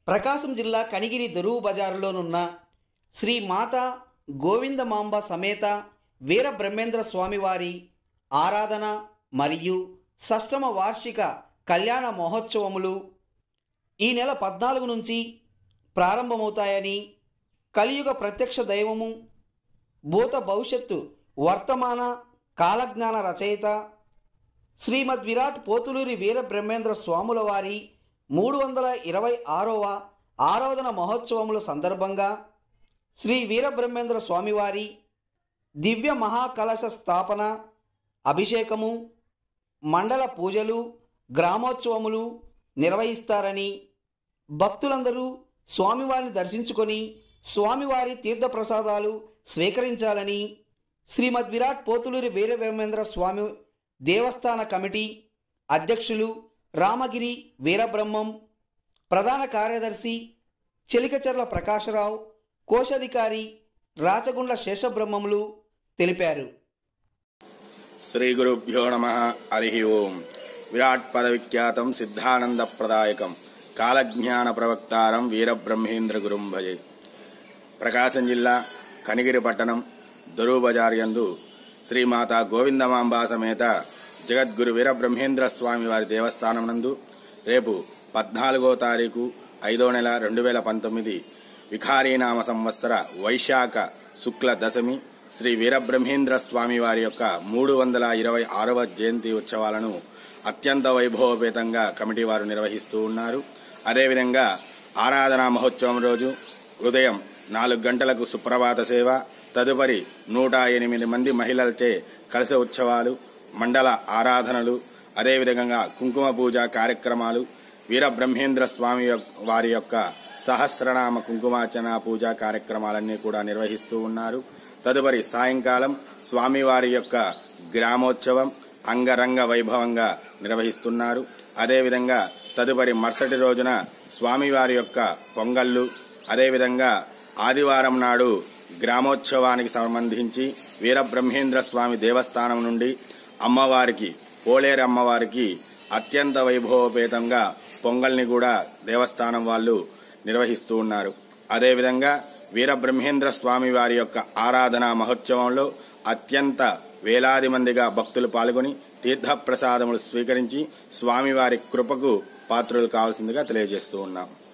ప్రకాశం జిల్లా కనిగిరి దొరువు బజారులోనున్న శ్రీ మాత గోవిందమాంబ సమేత వీర బ్రహ్మేంద్ర స్వామివారి ఆరాధన మరియు షష్టమ వార్షిక కళ్యాణ మహోత్సవములు ఈ నెల పద్నాలుగు నుంచి ప్రారంభమవుతాయని కలియుగ ప్రత్యక్ష దైవము భూత భవిష్యత్తు వర్తమాన కాలజ్ఞాన రచయిత శ్రీమద్ విరాట్ పోతులూరి వీర బ్రహ్మేంద్ర స్వాముల వారి మూడు వందల ఇరవై ఆరవ ఆరాధన మహోత్సవముల సందర్భంగా శ్రీ వీరబ్రహ్మేంద్ర స్వామివారి దివ్య మహాకలశ స్థాపన అభిషేకము మండల పూజలు గ్రామోత్సవములు నిర్వహిస్తారని భక్తులందరూ స్వామివారిని దర్శించుకొని స్వామివారి తీర్థప్రసాదాలు స్వీకరించాలని శ్రీమద్ విరాట్ పోతులూరి వీరబ్రహ్మేంద్ర స్వామి దేవస్థాన కమిటీ అధ్యక్షులు రామగిరి వీరబ్రహ్మం ప్రధాన కార్యదర్శి చెలికచర్ల ప్రకాశరావు కోశాధికారి రాచగుండ్ల శేషబ్రహ్మములు తెలిపారు శ్రీ గురుభ్యో నమ హరి ఓం విరాట్ పద విఖ్యాతం సిద్ధానంద ప్రదాయకం కాలజ్ఞాన ప్రవక్తారం వీరబ్రహ్మేంద్ర గురుం భజే ప్రకాశం జిల్లా కనిగిరి పట్టణం దొరువు బజార్ యందు శ్రీమాత గోవిందమాంబా సమేత జగద్గురు వీరబ్రహ్మేంద్ర స్వామి వారి దేవస్థానం నందు రేపు పద్నాలుగో తారీఖు ఐదో నెల రెండు వేల పంతొమ్మిది విఖారీనామ సంవత్సర వైశాఖ శుక్ల దశమి శ్రీ వీరబ్రహ్మేంద్ర స్వామి వారి యొక్క మూడు వందల ఇరవై ఆరవ జయంతి ఉత్సవాలను అత్యంత వైభవపేతంగా కమిటీ వారు నిర్వహిస్తూ ఉన్నారు అదేవిధంగా ఆరాధనా మహోత్సవం రోజు ఉదయం నాలుగు గంటలకు సుప్రభాత సేవ తదుపరి నూట ఎనిమిది మంది మహిళలచే కలశ ఉత్సవాలు మండల ఆరాధనలు అదేవిధంగా కుంకుమ పూజ కార్యక్రమాలు వీరబ్రహ్మేంద్ర స్వామి యొక్క- వారి యొక్క సహస్రనామ కుంకుమార్చన పూజా కార్యక్రమాలన్నీ కూడా నిర్వహిస్తూ ఉన్నారు తదుపరి సాయంకాలం స్వామివారి యొక్క గ్రామోత్సవం అంగరంగ వైభవంగా నిర్వహిస్తున్నారు అదేవిధంగా తదుపరి మరుసటి రోజున స్వామివారి యొక్క పొంగళ్ళు అదేవిధంగా ఆదివారం నాడు గ్రామోత్సవానికి సంబంధించి వీరబ్రహ్మేంద్ర స్వామి దేవస్థానం నుండి అమ్మవారికి పోలేరు అమ్మవారికి అత్యంత వైభవపేతంగా పొంగల్ని కూడా దేవస్థానం వాళ్ళు నిర్వహిస్తూ ఉన్నారు అదేవిధంగా వీరబ్రహ్మేంద్ర స్వామి వారి యొక్క ఆరాధనా మహోత్సవంలో అత్యంత వేలాది మందిగా భక్తులు పాల్గొని తీర్థప్రసాదములు స్వీకరించి స్వామివారి కృపకు పాత్రులు కావాల్సిందిగా తెలియజేస్తూ ఉన్నాం